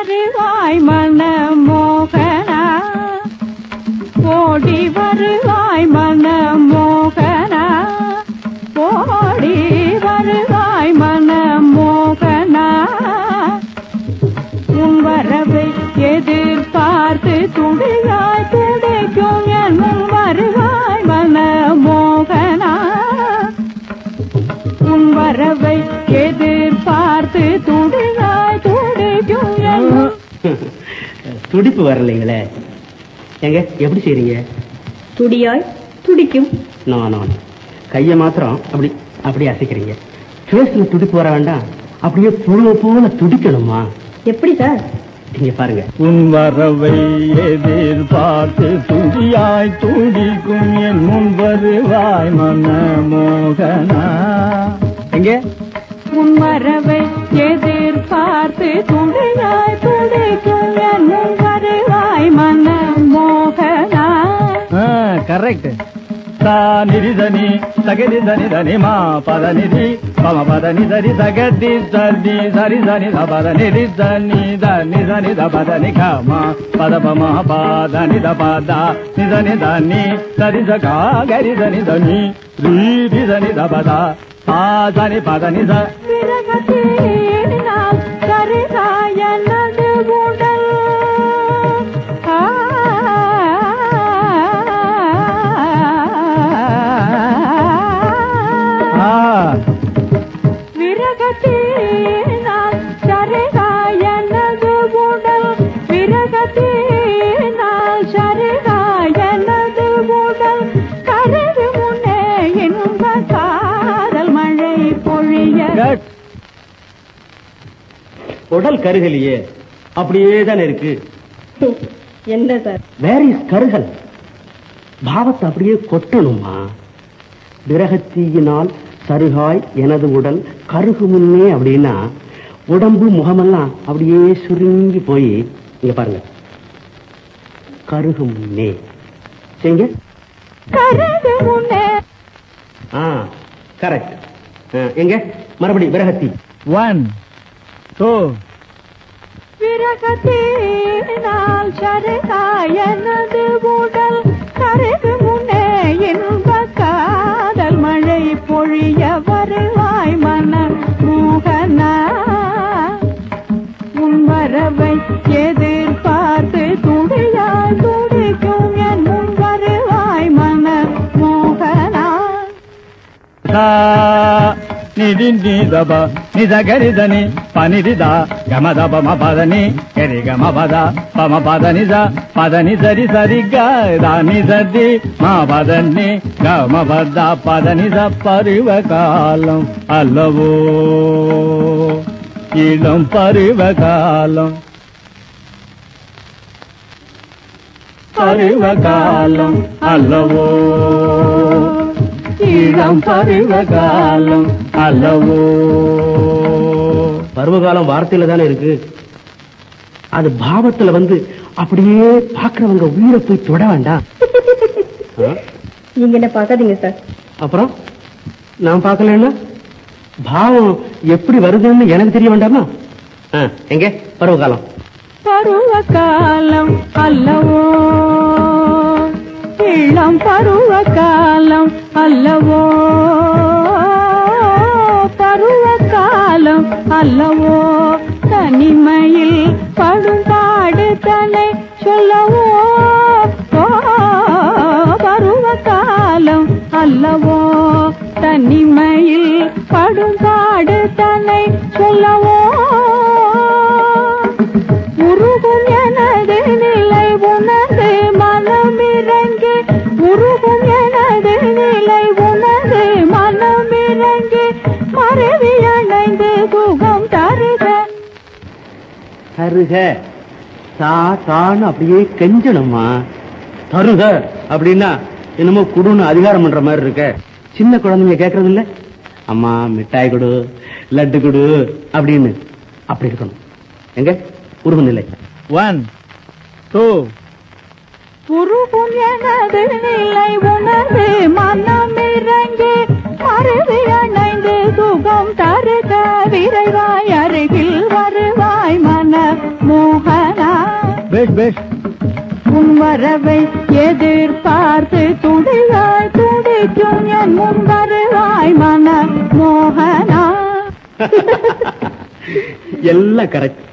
வருவாய் மன மோகனா ஓடி வருவாய் மன மோகனா ஓடி வருவாய் மன மோகனா உன் வரவை எதிர்பார்த்து துடியாய் துடிக்கும் என் முன் வருவாய் மன மோகனா உன் வரவை எதிர்பார்த்து துடியாய் துடிக்கும் என் முன் துடிப்பு வரலைங்களே எங்க எப்படி செய்றீங்க துடியாய் துடிக்கும் நோ நோ நோ. கையை மாத்திரம் அப்படி அப்படி அசைக்கிறீங்க ஃபேஸ்ல துடிப்பு வர வேண்டாம் அப்படியே புழுவ போல துடிக்கணுமா எப்படி சார் இங்க பாருங்க உன் வரவை எதிர்பார்த்து துடியாய் துடிக்கும் என் முன் வருவாய் மன மோகனா எங்க உன் வரவை எதிர்பார்த்து துடியாய் துடிக்கும் என் முன் வருவாய் மன மோகனா கரெக்ட் சா நிதி தனி சகதி தனி தனி மா பத நிதி பம பத நிதரி சகதி சரி சரி சனி த பத நிதி தனி தனி தனி த பத நி க மா பத பம பத நி த பத நி தனி தனி சரி ச கா கரி தனி தனி ரீ ரி தனி த பத பா சனி பத நி ச விரகத்தேடினால் கரிகாயனது உடல் ஆ, ஆ விரகத்தேடினால் சரிகாயனது உடல் விரகத்தேடினால் சரிகாயனது உடல் கருது முன்னே இன்ப காதல் மழை பொழிய கட் உடல் கருகலையே அப்படியே தானே இருக்கு என்ன சார் வேர் இஸ் கருகல் பாவத்தை அப்படியே கொட்டணுமா விரகத்தீயினால் சருகாய் எனது உடல் கருகு முன்னே அப்படின்னா உடம்பு முகமெல்லாம் அப்படியே சுருங்கி போய் இங்க பாருங்க கருகு முன்னே சரிங்க கருது முன்னே ஆ கரெக்ட் எங்க மறுபடி விரகத்தி ஒன் டூ விரகத்தினால் சருகாயனது உடல் கருது முன்னே இன்ப காதல் மழை பொழிய வருவாய் மன மோகனா உன் வரவை எதிர்பார்த்து துடியாய் துடிக்கும் என் முன் வருவாய் மன மோகனா சா நிதி நிதப நித கரிதனி பனிதித கம தப ம பதனி கரி கம பத பம பத நித பத நிதரி சரி கி சதி மா பதனி கம பத பத நித பருவ காலம் அல்லவோ இளம் பருவ காலம் பருவ காலம் அல்லவோ இளம் பருவ காலம் அல்லவோ பருவகாலம் வார்த்தையில தானே இருக்கு அது பாவத்துல வந்து அப்படியே பாக்குறவங்க உயிரை போய் தொட வேண்டாம் ஆ? நீங்க என்ன பார்க்காதீங்க சார் அப்புறம் நான் பார்க்கலன்னா பாவம் எப்படி வருதுன்னு எனக்கு தெரிய வேண்டாமா ஆ, எங்க பருவகாலம் பருவ காலம் அல்லவோ இளம் பருவ காலம் அல்லவோ பருவ காலம் அல்லவோ தனிமையில் படும் பாடு தன்னை சொல்லவோ ஓ, பருவ காலம் அல்லவோ தனிமையில் படும் பாடு தன்னை சொல்லவோ உருகும் எனது நிலை உணர்ந்து மனம் இறங்கி உருகும் எனது நிலை உணர்ந்து மனம் இறங்கி மறைவி அணைந்து சுகம் தருக தருக தா தான்னு அப்படியே கெஞ்சணுமா தருக அப்படின்னா என்னமோ குடுன்னு அதிகாரம் பண்ற மாதிரி இருக்க சின்ன குழந்தைங்க கேக்குறது இல்ல அம்மா மிட்டாய் கொடு லட்டு கொடு அப்படின்னு அப்படி இருக்கணும் எங்க உருவ நிலை ஒன் டூ உருகும் எனது நிலை உணர்ந்து மனம் இறங்கி மறைவி அணைந்து சுகம் தருக விரைவாய் அருகில் வருவாய் மன மோக பேஷ் உன் வரவை எதிர்பார்த்து துடியாய் துடிக்கும் என் முன் வருவாய் மன மோகனா எல்லாம் கரெக்ட்